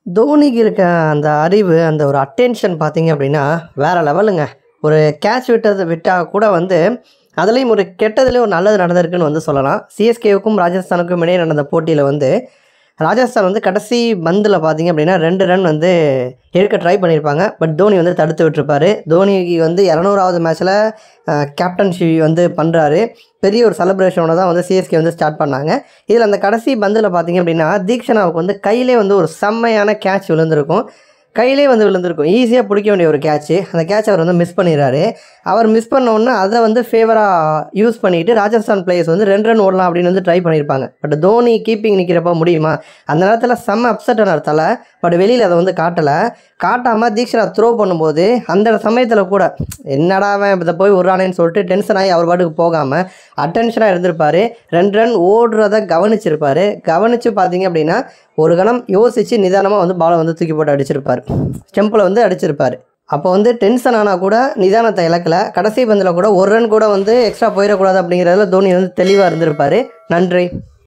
தோனிக்கு இருக்க அந்த அறிவு அந்த ஒரு அட்டென்ஷன் பார்த்தீங்க அப்படின்னா வேறு லெவலுங்க ஒரு கேட்ச் விட்டது விட்டால் கூட வந்து அதுலேயும் ஒரு கெட்டதுலேயும் ஒரு நல்லது நடந்திருக்குன்னு வந்து சொல்லலாம் சிஎஸ்கேவுக்கும் ராஜஸ்தானுக்கும் இடையே நடந்த போட்டியில் வந்து ராஜஸ்தான் வந்து கடைசி பந்தில் பார்த்தீங்க அப்படின்னா ரெண்டு ரன் வந்து எடுக்க ட்ரை பண்ணியிருப்பாங்க பட் தோனி வந்து தடுத்து விட்டுருப்பாரு தோனிக்கு வந்து இரநூறாவது மேட்ச்சில் கேப்டன்ஷிப் வந்து பண்ணுறாரு பெரிய ஒரு செலிப்ரேஷனோட தான் வந்து சிஎஸ்கே வந்து ஸ்டார்ட் பண்ணாங்க இதில் அந்த கடைசி பந்தில் பார்த்தீங்க அப்படின்னா தீக்ஷனாவுக்கு வந்து கையிலே வந்து ஒரு செம்மையான கேட்ச் விழுந்திருக்கும் கையிலே வந்து விழுந்திருக்கும் ஈஸியாக பிடிக்க வேண்டிய ஒரு கேட்ச்சு அந்த கேட்ச் அவர் வந்து மிஸ் பண்ணிடுறாரு அவர் மிஸ் பண்ண உடனே அதை வந்து ஃபேவராக யூஸ் பண்ணிட்டு ராஜஸ்தான் பிளேயர்ஸ் வந்து ரெண்டு ரன் ஓடலாம் அப்படின்னு வந்து ட்ரை பண்ணியிருப்பாங்க பட் தோனி கீப்பிங் நிற்கிறப்ப முடியுமா அந்த நேரத்தில் செம்ம அப்செட் ஆனார் தலை பட் வெளியில் அதை வந்து காட்டலை காட்டாமல் தீக்ஷனா த்ரோ பண்ணும்போது அந்த சமயத்தில் கூட என்னடா அவன் இதை போய் விட்றானேன்னு சொல்லிட்டு டென்ஷன் ஆகி அவர் பாட்டுக்கு போகாமல் அட்டென்ஷனாக இருந்திருப்பார் ரெண்டு ரன் ஓடுறத கவனிச்சிருப்பார் கவனித்து பார்த்தீங்க அப்படின்னா ஒரு கணம் யோசித்து நிதானமாக வந்து பாலை வந்து தூக்கி போட்டு அடிச்சிருப்பார் ஸ்டெம்பில் வந்து அடிச்சிருப்பார் அப்போ வந்து டென்ஷன் ஆனால் கூட நிதானத்தை இழக்கல கடைசி பந்தில் கூட ஒரு ரன் கூட வந்து எக்ஸ்ட்ரா போயிடக்கூடாது அப்படிங்கிறதுல தோனி வந்து தெளிவாக இருந்திருப்பார் நன்றி